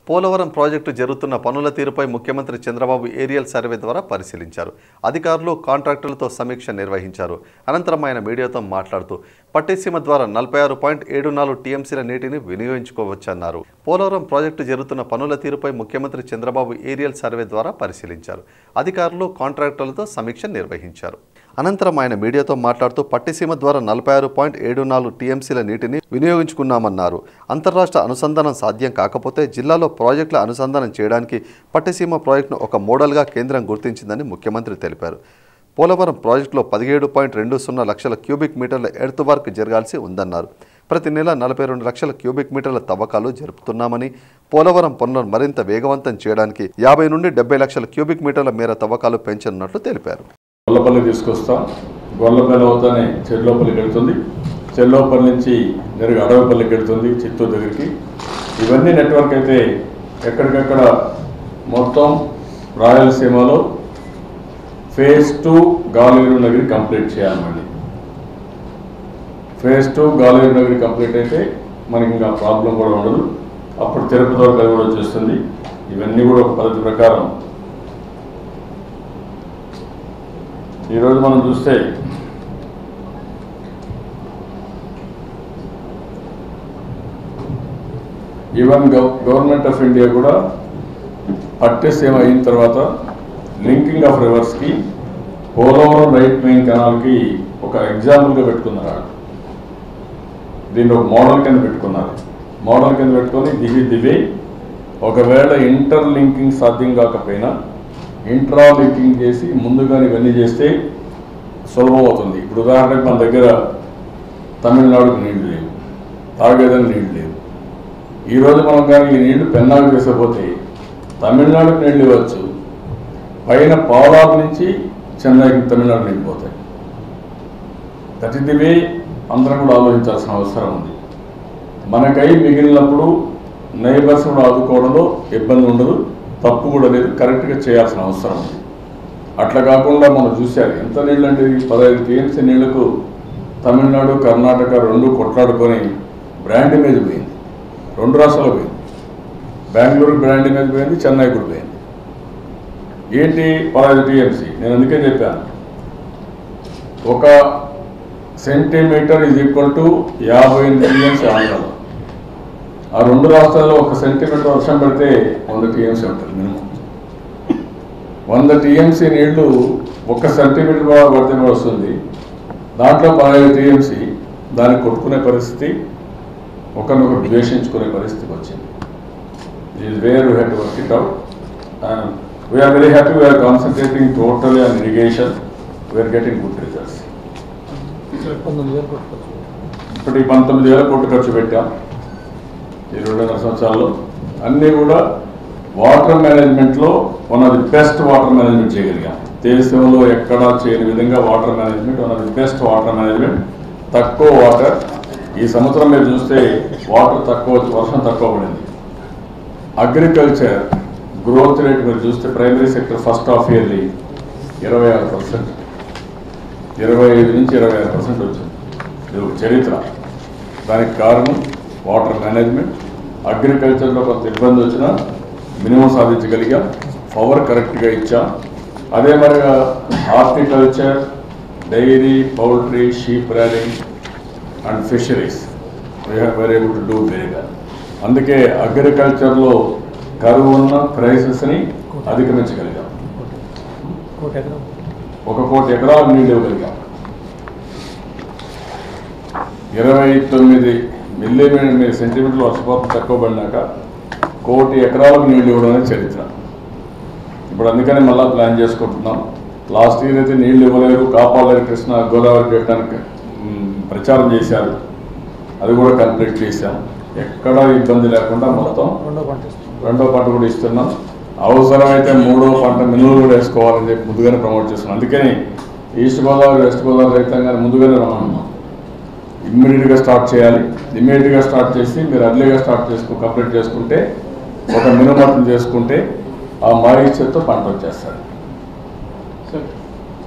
Polavaram project జరుగుతున్న పనుల తీరుపై ముఖ్యమంత్రి చంద్రబాబు ఏరియల్ సర్వే ద్వారా పరిశీలించారు అధికారులు కాంట్రాక్టర్లతో సమీక్ష నిర్వహించారు అనంతరం ఆయన మీడియాతో మాట్లాడుతూ పట్టిసీమ ద్వారా నలభై ఆరు పాయింట్ ఏడు నాలుగు టీఎంసీల నీటిని వినియోగించుకోవచ్చన్నారు పోలవరం ప్రాజెక్టు జరుగుతున్న పనుల తీరుపై ముఖ్యమంత్రి చంద్రబాబు ఏరియల్ సర్వే ద్వారా పరిశీలించారు అధికారులు కాంట్రాక్టర్లతో సమీక్ష నిర్వహించారు అనంతరం ఆయన మీడియాతో మాట్లాడుతూ పట్టిసీమ ద్వారా నలభై ఆరు పాయింట్ ఏడు నాలుగు టీఎంసీల నీటిని వినియోగించుకున్నామన్నారు అంతర్రాష్ట్ర అనుసంధానం సాధ్యం కాకపోతే జిల్లాలో ప్రాజెక్టుల అనుసంధానం చేయడానికి పట్టిసీమ ప్రాజెక్టును ఒక మోడల్గా కేంద్రం గుర్తించిందని ముఖ్యమంత్రి తెలిపారు పోలవరం ప్రాజెక్టులో పదిహేడు పాయింట్ రెండు సున్నా లక్షల క్యూబిక్ మీటర్ల ఎర్త్ వర్క్ జరగాల్సి ఉందన్నారు ప్రతి నెల నలభై రెండు లక్షల క్యూబిక్ మీటర్ల తవ్వకాలు జరుపుతున్నామని పోలవరం పనులను మరింత వేగవంతం చేయడానికి యాభై నుండి డెబ్బై లక్షల క్యూబిక్ మీటర్ల మేర తవ్వకాలు పెంచనున్నట్లు తెలిపారు గొల్లపల్లి తీసుకొస్తాం గొల్లపల్లి అవుతానే చెర్లోపల్లికి వెళ్తుంది చెర్లోపల్లి నుంచి నేరుగా అడవిపల్లికి వెళ్తుంది చిత్తూరు దగ్గరికి ఇవన్నీ నెట్వర్క్ అయితే ఎక్కడికక్కడ మొత్తం రాయలసీమలో phase two Galiveeru Nagari complete చేయాలి మళ్ళీ phase two Galiveeru Nagari complete అయితే మనకి ఇంకా ప్రాబ్లం కూడా ఉండదు అప్పుడు తిరుపతి వరకు అది కూడా వచ్చేస్తుంది ఇవన్నీ కూడా ఒక పద్ధతి ప్రకారం ఈరోజు మనం చూస్తే ఈవెన్ గవర్నమెంట్ ఆఫ్ ఇండియా కూడా పట్టెసీమ అయిన తర్వాత లింకింగ్ ఆఫ్ రివర్స్కి పోలవరం రైట్ మెయిన్ కెనాల్కి ఒక ఎగ్జాంపుల్గా పెట్టుకున్నారు వాళ్ళు. దీన్ని ఒక మోడల్ కింద పెట్టుకున్నారు మోడల్ కింద పెట్టుకొని దివి దివే ఒకవేళ ఇంటర్ లింకింగ్ సాధ్యం కాకపోయినా ఇంట్రా లింకింగ్ చేసి ముందుగానే ఇవన్నీ చేస్తే సులభం అవుతుంది ఇప్పుడు ఉదాహరణకు మన దగ్గర తమిళనాడుకు నీళ్లు లేవు తాగేదని నీళ్లు లేవు ఈరోజు మనం కానీ ఈ నీళ్లు పెన్నాకు తీసుకుపోతే తమిళనాడుకు నీళ్లు ఇవ్వచ్చు పైన పాలార్ నుంచి చెన్నైకి తమిళనాడు నీళ్ళు పోతాయి దట్ ఇస్ ది వే అందరం కూడా ఆలోచించాల్సిన అవసరం ఉంది మనకై మిగిలినప్పుడు నైబర్స్ కూడా ఆదుకోవడంలో ఇబ్బంది ఉండదు తప్పు కూడా లేదు కరెక్ట్గా చేయాల్సిన అవసరం ఉంది అట్లా కాకుండా మనం చూశారు ఎంత నీళ్ళు అంటే పదహైదు టీఎంసీ నీళ్లకు తమిళనాడు కర్ణాటక రెండు కొట్లాడుకొని బ్రాండ్ ఇమేజ్ పోయింది రెండు రాష్ట్రాలు పోయింది బెంగళూరు బ్రాండ్ ఇమేజ్ పోయింది చెన్నై కూడా పోయింది ఏంటి పదహైదు టీఎంసీ నేను అందుకే చెప్పాను ఒక సెంటీమీటర్ ఈజ్ ఈక్వల్ టు యాభై ఎనిమిది టీఎంసీ ఆంధ్రాలో ఆ రెండు రాష్ట్రాల్లో ఒక సెంటీమీటర్ వర్షం పడితే వంద టీఎంసీ ఉంటుంది మినిమం వంద టీఎంసీ నీళ్లు ఒక సెంటీమీటర్ బాగా పడితే కూడా వస్తుంది దాంట్లో పదహైదు టీఎంసీ దాన్ని కొట్టుకునే పరిస్థితి ఒకరినొకరు ద్వేషించుకునే పరిస్థితి వచ్చింది is where we have to work it out we are very happy we are concentrating totally on irrigation we are getting good results పంతొమ్మిది వేలు కొట్టుకోవచ్చు ఇప్పుడు ఈ పంతొమ్మిది వేల కోట్లు ఖర్చు పెట్టాం ఈ రెండున్నర సంవత్సరాల్లో అన్నీ కూడా వాటర్ మేనేజ్మెంట్లో one of the best water management చేయగలిగాం దేశంలో ఎక్కడా చేయని విధంగా water management one of the best water management తక్కువ వాటర్ ఈ సంవత్సరం మీరు చూస్తే వాటర్ తక్కువ వర్షం తక్కువ పడింది అగ్రికల్చర్ గ్రోత్ రేట్ మీరు చూస్తే primary sector first half yearly ఇరవై ఆరు పర్సెంట్ ఇరవై ఐదు నుంచి ఇరవై ఆరు పర్సెంట్ వచ్చింది ఇది ఒక చరిత్ర దానికి కారణం వాటర్ మేనేజ్మెంట్ అగ్రికల్చర్లో కొంత ఇబ్బంది వచ్చినా మినిమం సాధించగలిగాం పవర్ కరెక్ట్గా ఇచ్చాం అదే మరి horticulture dairy poultry sheep rearing and fisheries we're able to do very well అందుకే అగ్రికల్చర్లో కరువు ఉన్న క్రైసిస్ని అధిగమించగలిగాం కోటి ఎకరం ఒక కోటి ఎకరాలు నీళ్ళు ఇవ్వగలిగాం ఇరవై తొమ్మిది మిల్లీమీటర్ సెంటీమీటర్లు వర్షపాతం తక్కువ పడినాక కోటి ఎకరాలకు నీళ్ళు ఇవ్వడం అనేది చరిత్ర ఇప్పుడు అందుకని మళ్ళీ ప్లాన్ చేసుకుంటున్నాం లాస్ట్ ఇయర్ అయితే నీళ్ళు ఇవ్వలేరు కాపాడలేరు కృష్ణ గోదావరి పెట్టడానికి మ్, ప్రచారం చేశారు అది కూడా కంప్లీట్ చేశాం ఎక్కడా ఇబ్బంది లేకుండా మొత్తం రెండో పంట ఇస్తాం రెండో పంట కూడా ఇస్తున్నాం అవసరమైతే మూడో పంట మినువులు కూడా వేసుకోవాలని చెప్పి ముందుగానే ప్రమోట్ చేస్తున్నాం అందుకని ఈస్ట్ గోదావరి వెస్ట్ గోదావరి రైతాంగాన్ని ముందుగానే రమ్మన్నాం ఇమ్మీడియట్గా స్టార్ట్ చేయాలి ఇమ్మీడియట్గా స్టార్ట్ చేసి మీరు అర్లీగా స్టార్ట్ చేసుకు కంప్లీట్ చేసుకుంటే ఒక మినుమట్టం చేసుకుంటే ఆ మాయిశ్చర్తో పంట వచ్చేస్తారు సార్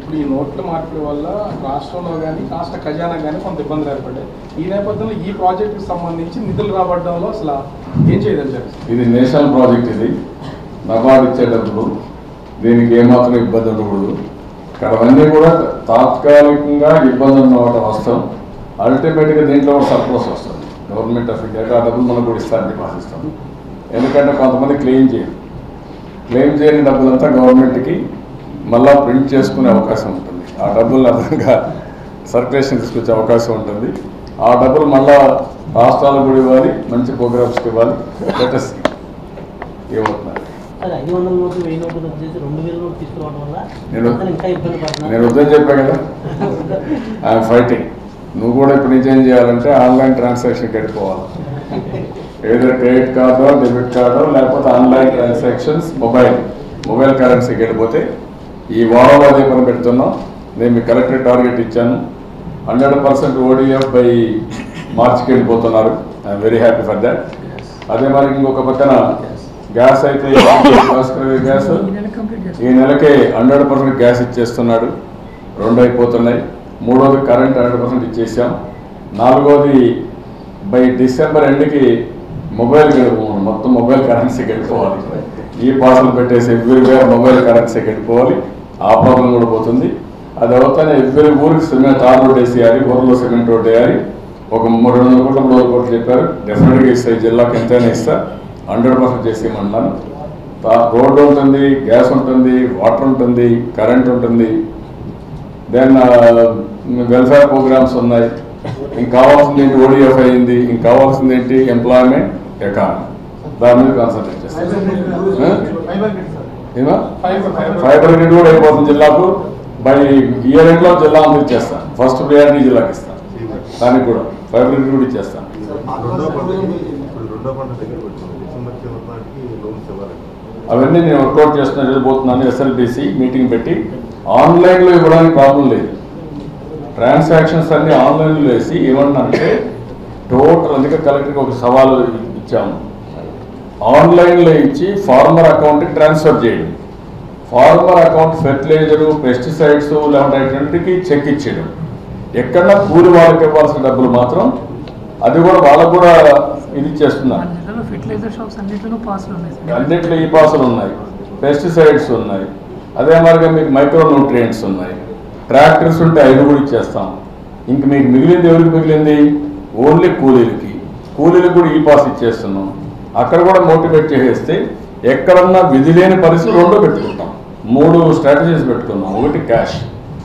ఇప్పుడు ఈ నోట్ల మార్పిడి వల్ల రాష్ట్రంలో కానీ రాష్ట్ర ఖజానా కానీ కొంత ఇబ్బందులు ఏర్పడ్డాయి ఈ నేపథ్యంలో ఈ ప్రాజెక్టుకి సంబంధించి నిధులు రాబడడంలో అసలు ఏం చేయదలిచారు ఇది నేషనల్ ప్రాజెక్ట్ ఇది నబార్డు ఇచ్చే డబ్బులు దీనికి ఏమాత్రం ఇబ్బంది ఉండకూడదు ఇక్కడ అవన్నీ కూడా తాత్కాలికంగా ఇబ్బంది ఉన్నమాట వస్తాం అల్టిమేట్గా దీంట్లో కూడా సర్ప్లస్ వస్తుంది గవర్నమెంట్ ఆఫ్ ఇండియా ఆ డబ్బులు మనకు కూడా ఇస్తారని ఆశిస్తాం ఎందుకంటే కొంతమంది క్లెయిమ్ చేయరు క్లెయిమ్ చేయని డబ్బులంతా గవర్నమెంట్కి మళ్ళా ప్రింట్ చేసుకునే అవకాశం ఉంటుంది ఆ డబ్బులు అదనంగా సర్క్యులేషన్ తీసుకొచ్చే అవకాశం ఉంటుంది ఆ డబ్బులు మళ్ళా రాష్ట్రాలకు కూడా ఇవ్వాలి మంచి ప్రోగ్రామ్స్కి ఇవ్వాలి లెటెస్ట్ ఏమవుతున్నారు సార్ ఐదు వందల నోట్లు వెయ్యి నోట్లు వచ్చేసి రెండు వేల నోట్లు తీసుకురావడం వల్ల నేను- ప్రజలు ఇంకా ఇబ్బంది నేను పడుతున్నారు వద్దని చెప్పా కదా ఐఎమ్ ఫైటింగ్ నువ్వు కూడా ఇప్పుడు నిజం చేయాలంటే ఆన్లైన్ ట్రాన్సాక్షన్ కట్టుకోవాలి ఏదో క్రెడిట్ కార్డో డెబిట్ కార్డో లేకపోతే ఆన్లైన్ ట్రాన్సాక్షన్స్ మొబైల్ మొబైల్ కరెన్సీకి వెళ్ళిపోతే ఈ వారంలో అదే పని పెడుతున్నాం నేను మీ కలెక్టర్ టార్గెట్ ఇచ్చాను హండ్రెడ్ పర్సెంట్ ఓడిఎఫ్ బై మార్చికి వెళ్ళిపోతున్నారు I'm very happy for that అదే మరి ఇంకొక పక్కన గ్యాస్ అయితే భాస్కర్ గ్యాస్ ఈ నెలకే హండ్రెడ్ పర్సెంట్ గ్యాస్ ఇచ్చేస్తున్నాడు రెండు అయిపోతున్నాయి మూడోది కరెంట్ హండ్రెడ్ పర్సెంట్ ఇచ్చేసాం నాలుగోది బై డిసెంబర్ ఎండ్కి మొబైల్ మొత్తం మొబైల్ కరెన్సీకి వెళ్ళిపోవాలి ఈ పాసులు పెట్టేసి ఎవ్రీవేర్ మొబైల్ కరెన్సీకి వెళ్ళిపోవాలి ఆ ప్రాబ్లం కూడా పోతుంది అది అవుతానే ఎవ్రీ ఊరికి సిమెంట్ తార్ రోడ్ వేసేయాలి ఊర్లో సిమెంట్ రోడ్ వేయాలి ఒక మూడు వందల కోట్లు మూడు వందల కోట్లు చెప్పారు డెఫినెట్గా ఇస్తాయి జిల్లాకి ఎంతైనా ఇస్తా హండ్రెడ్ పర్సెంట్ చేసేయమన్నాను తా- రోడ్డు ఉంటుంది గ్యాస్ ఉంటుంది వాటర్ ఉంటుంది కరెంట్ ఉంటుంది దెన్ వెల్ఫేర్ ప్రోగ్రామ్స్ ఉన్నాయి ఇంక కావాల్సింది ఏంటి ఓడిఎఫ్ అయింది ఇంక కావాల్సింది ఏంటి ఎంప్లాయ్మెంట్ ఎకానమీ దాని మీద కాన్సన్ట్రేట్ చేస్తాం ఏమా ఫైబర్ గ్రిడ్ కూడా అయిపోతుంది జిల్లాకు బై ఇయర్ ఎండ్ లో జిల్లా అంతా ఇచ్చేస్తాను ఫస్ట్ ప్రియారిటీ జిల్లాకి ఇస్తాను దానికి కూడా ఫైబర్ గ్రిడ్ కూడా ఇచ్చేస్తాను రెండో పంటకి ఇప్పుడు రెండో పంట దగ్గర వచ్చింది డిసెంబర్ చివరి నాటికి లోన్స్ ఇవ్వాలి అవన్నీ నేను వర్కౌట్ చేస్తున్నా వెళ్ళిపోతున్నాను ఎస్ఎల్బిసి మీటింగ్ పెట్టి ఆన్లైన్లో ఇవ్వడానికి ప్రాబ్లం లేదు ట్రాన్సాక్షన్స్ అన్ని ఆన్లైన్లో వేసి ఏమన్నానంటే టోటల్ అందుకే కలెక్టర్కి ఒక సవాలు ఇచ్చాము ఆన్లైన్లో ఇచ్చి ఫార్మర్ అకౌంట్కి ట్రాన్స్ఫర్ చేయడం ఫార్మర్ అకౌంట్ ఫెర్టిలైజరు పెస్టిసైడ్స్ లేకపోతే చెక్ ఇచ్చేయడం ఎక్కడన్నా కూలి వాళ్ళకి ఇవ్వాల్సిన డబ్బులు మాత్రం అది కూడా వాళ్ళకు కూడా ఇది చేస్తున్నారు జిల్లాలో ఫెర్టిలైజర్ షాప్స్ అన్నింటిలోనూ పాసులు ఉన్నాయి సార్. అన్నింటిలో ఈ పాసులు ఉన్నాయి పెస్టిసైడ్స్ ఉన్నాయి అదే మాదిరిగా మీకు మైక్రో న్యూట్రియంట్స్ ఉన్నాయి ట్రాక్టర్స్ ఉంటే ఐదు కూడా ఇచ్చేస్తాం ఇంక మీకు మిగిలింది ఎవరికి మిగిలింది ఓన్లీ కూలీలకి కూలీలకు కూడా ఈ పాస్ ఇచ్చేస్తున్నాం అక్కడ కూడా మోటివేట్ చేసేస్తే ఎక్కడన్నా విధి లేని పరిస్థితి రెండో పెట్టుకుంటాం మూడు స్ట్రాటజీస్ పెట్టుకున్నాం ఒకటి cash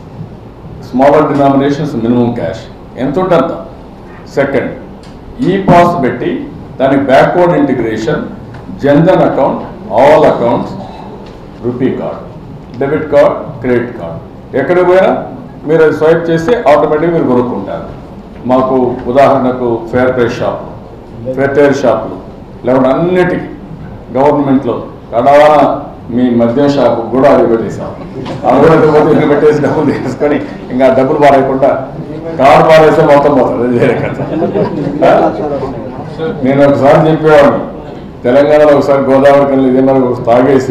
smaller denominations minimum cash ఎంత ఉంటే అంత సెకండ్ ఈ పాస్ పెట్టి దానికి backward integration Jandhan account all accounts RuPay card debit card credit card ఎక్కడికి పోయినా మీరు అది స్వైప్ చేస్తే ఆటోమేటిక్గా మీరు కొనుక్కుంటారు మాకు ఉదాహరణకు ఫేర్ ప్రైస్ షాప్ ఫేర్ టైర్ షాపులు లేకుంటే అన్నిటికీ గవర్నమెంట్లో కడాన మీ మద్యం షాపు కూడా అది పెట్టేసాం అది కూడా పోతే ఇక్కడ పెట్టేసి డబ్బులు తీసుకొని ఇంకా డబ్బులు పారేయకుండా కార్ పారేస్తే మొత్తం పోతుంది అది వేరే కథ ఆ? నేను ఒకసారి చెప్పేవాడిని తెలంగాణలో ఒకసారి గోదావరి కళ్ళు ఇదే మరి ఒకటి తాగేసి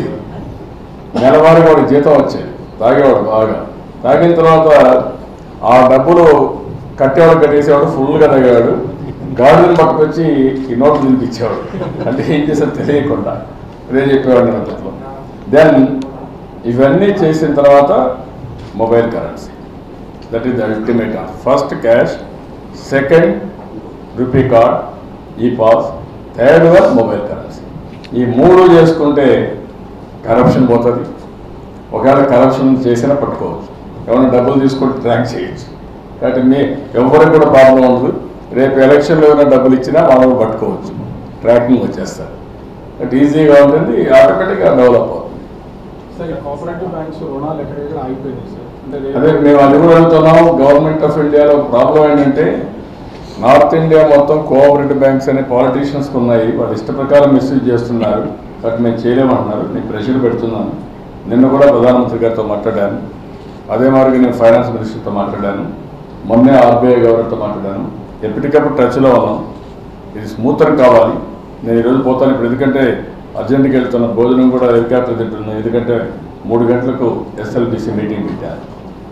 నెలవారీ వాడి జీతం వచ్చేది తాగేవాడు బాగా తాగిన తర్వాత ఆ డబ్బులు కట్టేవాడు కట్టేసేవాడు ఫుల్గా తాగేవాడు గాడిని పట్టుకొచ్చి ఈ నోట్లు తినిపించేవాడు అంటే ఏం చేసాడు తెలియకుండా అదే చెప్పేవాడు అప్పట్లో దెన్ ఇవన్నీ చేసిన తర్వాత mobile currency that is the ultimate first cash second RuPay card e POS third one mobile currency ఈ మూడు చేసుకుంటే కరప్షన్ పోతుంది ఒకవేళ కరప్షన్ చేసినా పట్టుకోవచ్చు ఎవరైనా డబ్బులు తీసుకుంటే ట్రాక్ చేయొచ్చు కాబట్టి మీ ఎవరికి కూడా ప్రాబ్లం ఉండదు రేపు ఎలక్షన్లో ఏమైనా డబ్బులు ఇచ్చినా వాళ్ళు పట్టుకోవచ్చు ట్రాకింగ్ వచ్చేస్తారు బట్ ఈజీగా ఉంటుంది ఆటోమేటిక్గా డెవలప్ అవుతుంది సార్ ఈ కోఆపరేటివ్ బ్యాంక్స్ రుణాలు ఎక్కడెక్కడ ఆగిపోయినాయి సార్ అంటే అదే మేము అది కూడా అడుగుతున్నాం గవర్నమెంట్ ఆఫ్ ఇండియాలో ప్రాబ్లం ఏంటంటే నార్త్ ఇండియా మొత్తం కోఆపరేటివ్ బ్యాంక్స్ అనే పాలిటీషియన్స్కి ఉన్నాయి వాళ్ళు ఇష్ట ప్రకారం మిస్యూజ్ చేస్తున్నారు బట్ మేము చేయలేమంటున్నారు నేను ప్రెషర్ పెడుతున్నాను నిన్న కూడా ప్రధానమంత్రి గారితో మాట్లాడాను అదే మాదిరిగా నేను ఫైనాన్స్ మినిస్టర్తో మాట్లాడాను మొన్నే ఆర్బీఐ గవర్నర్తో మాట్లాడాను ఎప్పటికప్పుడు టచ్లో ఉన్నాం ఇది స్మూతర్ కావాలి నేను ఈరోజు పోతాను ఇప్పుడు ఎందుకంటే అర్జెంట్కి వెళ్తున్న భోజనం కూడా హెలికాప్టర్ తింటున్నాను ఎందుకంటే మూడు గంటలకు ఎస్ఎల్బిసి మీటింగ్ పెట్టాను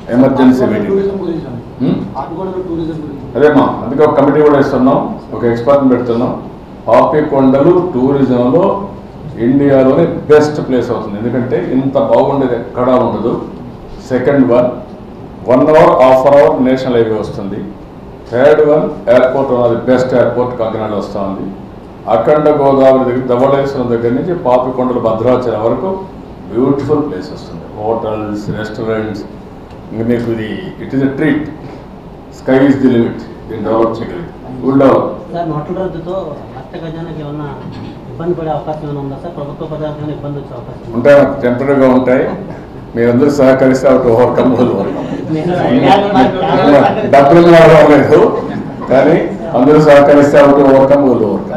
ఎమర్జెన్సీ మీటింగ్ టూరిజం గురించి అండి. హ్మ్? ఆటుకోవడం టూరిజం గురించి అదేమా అందుకే ఒక కమిటీ కూడా ఇస్తున్నాం ఒక ఎక్స్పర్ట్ని పెడుతున్నాం పాపికొండలు టూరిజంలో ఇండియాలోనే బెస్ట్ ప్లేస్ అవుతుంది ఎందుకంటే ఇంత బాగుండేది ఎక్కడా ఉండదు second one one hour half an hour national highway వస్తుంది థర్డ్ వన్ ఎయిర్పోర్ట్ ఉన్నది బెస్ట్ ఎయిర్పోర్ట్ కాకినాడ వస్తూ ఉంది అఖండ గోదావరి దగ్గర ధవళేశ్వరం దగ్గర నుంచి పాపికొండలు భద్రాచలం వరకు బ్యూటిఫుల్ ప్లేస్ వస్తుంది హోటల్స్ రెస్టారెంట్స్ ఇంకా మీకు ఇది it is a treat sky is the limit దీన్ని డెవలప్ చేయగలిగి ఫుల్ డెవలప్ సార్ నోట్ల రద్దుతో రాష్ట్ర ఖజానాకి ఏమన్నా ఇబ్బంది పడే అవకాశం ఏమైనా ఉందా సార్ ప్రభుత్వ పదార్థాలు ఇబ్బంది వచ్చే అవకాశం ఉందా? ఉంటాయి టెంపరీగా ఉంటాయి మీరందరూ సహకరిస్తే అటు ఓవర్కమ్ డబ్బులు రావడం లేదు కానీ అందరూ సహకరిస్తే అటు ఓవర్కమ్ వాళ్ళు ఓవర్కమ్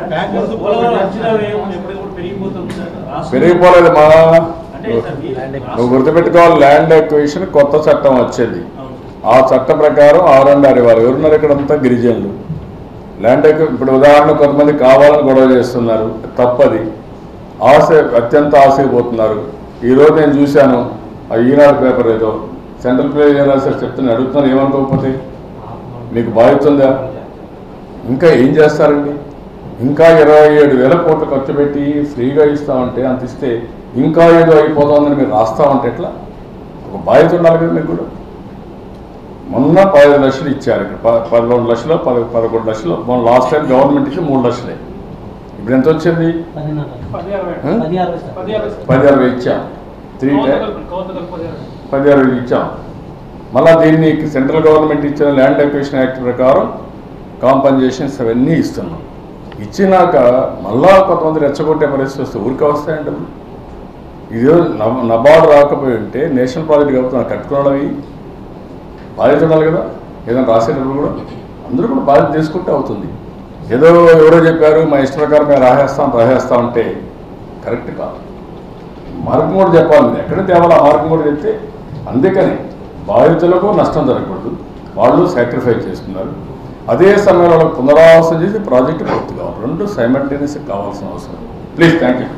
పెరిగిపోలేదు మా నువ్వు గుర్తుపెట్టుకోవాలి ల్యాండ్ ఎక్విజిషన్ కొత్త చట్టం వచ్చేది ఆ చట్ట ప్రకారం ఆరండారి వారు ఎవరున్నారు ఇక్కడంతా గిరిజనులు ల్యాండ్ ఎక్వి ఇప్పుడు ఉదాహరణ కొంతమంది కావాలని గొడవ చేస్తున్నారు తప్పది ఆశ అత్యంత ఆశపోతున్నారు ఈరోజు నేను చూశాను ఆ ఈనాడు పేపర్ ఏదో సెంట్రల్ ప్లేస్ ఏం రాశారు చెప్తున్నా అడుగుతున్నారు ఏమనుకోకపోతే మీకు బాధ్యత ఉందా ఇంకా ఏం చేస్తారండి ఇంకా ఇరవై ఏడు వేల కోట్లు ఖర్చు పెట్టి ఫ్రీగా ఇస్తామంటే అంత ఇస్తే ఇంకా ఏదో అయిపోతుందని మీరు రాస్తామంటే ఎట్లా ఒక బాధ్యత ఉండాలి కదా మీకు కూడా మొన్న పదిహేను లక్షలు ఇచ్చారు ఇక్కడ ప- పదకొండు లక్షలు పద పదకొండు లక్షలు మొన్న లాస్ట్ టైం గవర్నమెంట్ ఇచ్చి మూడు లక్షలే ఇప్పుడు ఎంత వచ్చింది పదిన్నర పది అరవై హ్మ్? పది అరవై సార్ పది అరవై పది అరవై ఇచ్చాం త్రీ టైం కౌంటర్ పది అరవై పది అరవై ఇచ్చాం మళ్ళా దీన్ని సెంట్రల్ గవర్నమెంట్ ఇచ్చిన ల్యాండ్ అక్విజిషన్ యాక్ట్ ప్రకారం కాంపన్సేషన్స్ అవన్నీ ఇస్తున్నాం ఇచ్చినాక మళ్ళా కొంతమంది రెచ్చగొట్టే పరిస్థితి వస్తే ఊరికే వస్తాయండి డబ్బులు ఇది నబ నబార్డు రాకపోయి ఉంటే నేషనల్ ప్రాజెక్ట్ కాబట్టి నాకు కట్టుకోవడవి బాధ్యత ఉండాలి కదా ఏదైనా రాసేటప్పుడు కూడా అందరూ కూడా బాధ్యత తీసుకుంటే అవుతుంది ఏదో ఎవరో చెప్పారు మా ఇష్ట ప్రకారం మేము రాసేస్తాం రాసేస్తాం అంటే కరెక్ట్ కాదు మార్గం కూడా చెప్పాలి మీరు ఎక్కడ తేవాలి ఆ మార్గం కూడా చెప్తే అందుకని బాధితులకు నష్టం జరగకూడదు వాళ్ళు సాక్రిఫైస్ చేస్తున్నారు అదే సమయంలో వాళ్ళకి పునరావాసం చేసి ప్రాజెక్టు పూర్తి కావాలి రెండు సైమల్టేనియస్ కావాల్సిన అవసరం ప్లీజ్ థ్యాంక్ యూ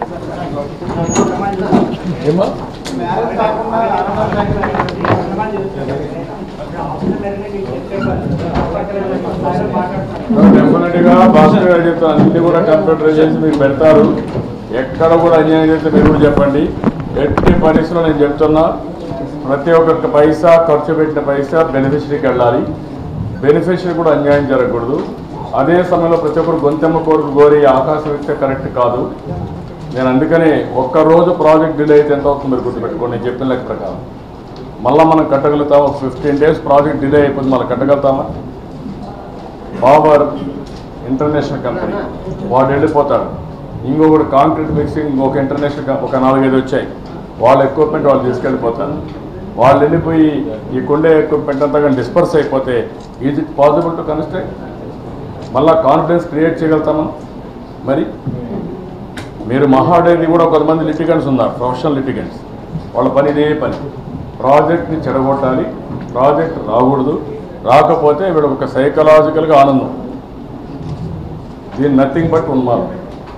ఏమా డెఫినెట్గా భాస్కర్ గారు చెప్తాను అన్ని కూడా కంప్యూటర్ చేసి మీకు పెడతారు ఎక్కడ కూడా అన్యాయం చేస్తే మీరు కూడా చెప్పండి ఎట్టి పరిస్థితుల్లో నేను చెప్తున్నా ప్రతి ఒక్క పైసా ఖర్చు పెట్టిన పైసా బెనిఫిషరీకి వెళ్ళాలి బెనిఫిషరీ కూడా అన్యాయం జరగకూడదు అదే సమయంలో ప్రతి ఒక్కరు గొంతెమ్మ కోరిక కోరి ఆకాశం ఇస్తే కరెక్ట్ కాదు నేను అందుకనే ఒక్క రోజు ప్రాజెక్ట్ డిలే అయితే ఎంత అవుతుంది మీరు గుర్తుపెట్టుకోండి నేను చెప్పిన లెక్క ప్రకారం మళ్ళీ మనం కట్టగలుగుతాం ఒక ఫిఫ్టీన్ డేస్ ప్రాజెక్ట్ డిలే అయిపోతుంది మళ్ళీ కట్టగలుగుతామా బాబర్ ఇంటర్నేషనల్ కంపెనీ వాడు వెళ్ళిపోతాడు ఇంకొకటి కాంక్రీట్ మిక్సింగ్ ఇంకొక ఇంటర్నేషనల్ కం- ఒక నాలుగైదు వచ్చాయి వాళ్ళ ఎక్విప్మెంట్ వాళ్ళు తీసుకెళ్ళిపోతారు వాళ్ళు వెళ్ళిపోయి ఈ కొండే ఎక్విప్మెంట్ అంతా కానీ డిస్పర్స్ అయిపోతే is it possible to construct మళ్ళా కాన్ఫిడెన్స్ క్రియేట్ చేయగలుగుతామా మరి మీరు మహాడేది కూడా కొంతమంది లిటిగెంట్స్ ఉన్నారు ప్రొఫెషనల్ లిటిగెంట్స్ వాళ్ళ పని ఇదే పని ప్రాజెక్ట్ని చెడగొట్టాలి ప్రాజెక్ట్ రాకూడదు రాకపోతే వీడు ఒక సైకలాజికల్గా ఆనందం దీని నథింగ్ బట్ ఉన్మాదం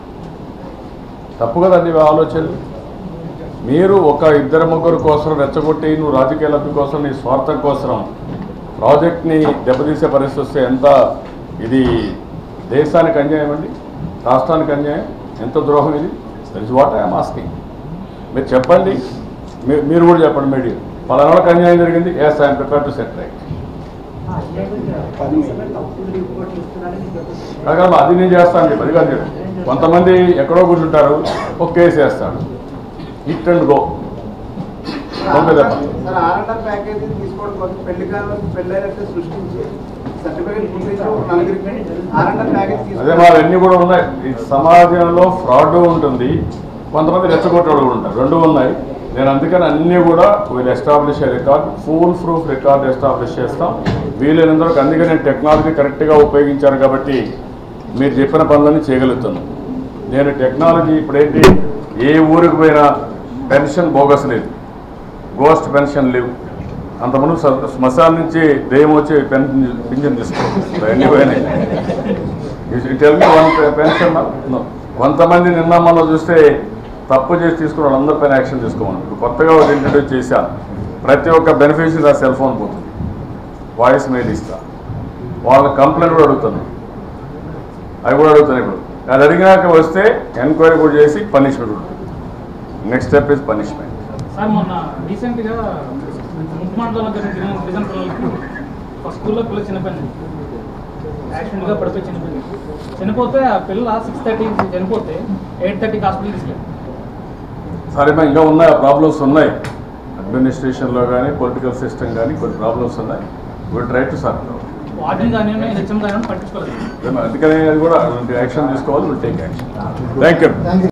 తప్పు కదండి ఈ ఆలోచనలు మీరు ఒక ఇద్దరు ముగ్గురు కోసం రెచ్చగొట్టి నువ్వు రాజకీయ లబ్ధి కోసం నీ స్వార్థం కోసం ప్రాజెక్ట్ని దెబ్బతీసే పరిస్థితి వస్తే ఎంత ఇది దేశానికి అన్యాయం అండి రాష్ట్రానికి అన్యాయం ఎంత ద్రోహం ఇది తెలిసి వాట్ ఐఎమ్ ఆస్కింగ్ మీరు చెప్పండి మీ- మీరు కూడా చెప్పండి మీడియా పలానాళ్ళకి అన్యాయం జరిగింది yes I'm prepare to set right కాదు అది నేను చేస్తాను చెప్పి అది కాదు చెప్పి కొంతమంది ఎక్కడో కూర్చుంటారు ఒక కేసు వేస్తాడు హిట్ అండ్ గో కొంత దెబ్బ సార్ ఆర్ఎండ్ఆర్ ప్యాకేజీ తీసుకోవడం కోసం పెళ్లి కాలం పెళ్ళైనట్టు సృష్టించి సర్టిఫికేట్ గురించి ఒక నలుగురికి ఆర్ఎండ్ఆర్ ప్యాకేజ్ అదే తీసుకోవడం మరి అన్ని కూడా ఉన్నాయి ఈ సమాజంలో ఫ్రాడ్ ఉంటుంది కొంతమంది రెచ్చగొట్టేవాళ్ళు కూడా ఉంటారు రెండు ఉన్నాయి నేను అందుకని అన్నీ కూడా వీళ్ళు establish record full proof record establish చేస్తాం వీలైనంత వరకు అందుకే నేను టెక్నాలజీ కరెక్ట్గా ఉపయోగించాను కాబట్టి మీరు చెప్పిన పనులన్నీ చేయగలుగుతున్నాను నేను టెక్నాలజీ ఇప్పుడేంటి ఏ ఊరికి పోయినా పెన్షన్ బోగస్ లేదు గోస్ట్ పెన్షన్ లేవు అంతకుముందు స- శ్మశానం నుంచి దెయ్యం వచ్చి పెన్షన్ పింఛన్ తీసుకోవాలి అన్నీ పోయినాయి టెల్ మీ వన్ పెన్షన్ కొంతమంది నిన్న మొన్న చూస్తే తప్పు చేసి తీసుకున్న వాళ్ళందరిపైన యాక్షన్ తీసుకోమని ఇప్పుడు కొత్తగా ఒకటి ఇంట్రడ్యూస్ చేశాను ప్రతి ఒక్క బెనిఫిషరీ ఆ సెల్ ఫోన్ పోతుంది వాయిస్ మెయిల్ ఇస్తా వాళ్ళ కంప్లైంట్ కూడా అడుగుతాను అవి కూడా అడుగుతాను ఇప్పుడు అది అడిగినాక వస్తే ఎంక్వైరీ కూడా చేసి పనిష్మెంట్ ఉంటుంది next step is punishment sir మొన్న రీసెంట్గా ముఖ్యమంత్రిలో జరిగిన గిరిజన పిల్లలకి ఒక స్కూల్లో పిల్లలు చనిపోయింది యాక్సిడెంట్గా పడిపోయి చనిపోయింది చనిపోతే ఆ పిల్ల సిక్స్ థర్టీ చనిపోతే ఎయిట్ థర్టీకి హాస్పిటల్ తీసుకెళ్ళి సరే మా ఇంకా ఉన్నాయి ఆ ప్రాబ్లమ్స్ ఉన్నాయి అడ్మినిస్ట్రేషన్లో కానీ పొలిటికల్ సిస్టమ్ కానీ కొన్ని ప్రాబ్లమ్స్ ఉన్నాయి we try to sort warden కానీ హెచ్ఎం కానీ పట్టించుకోలేదు అందుకని అది కూడా యాక్షన్ తీసుకోవాలి will take action thank you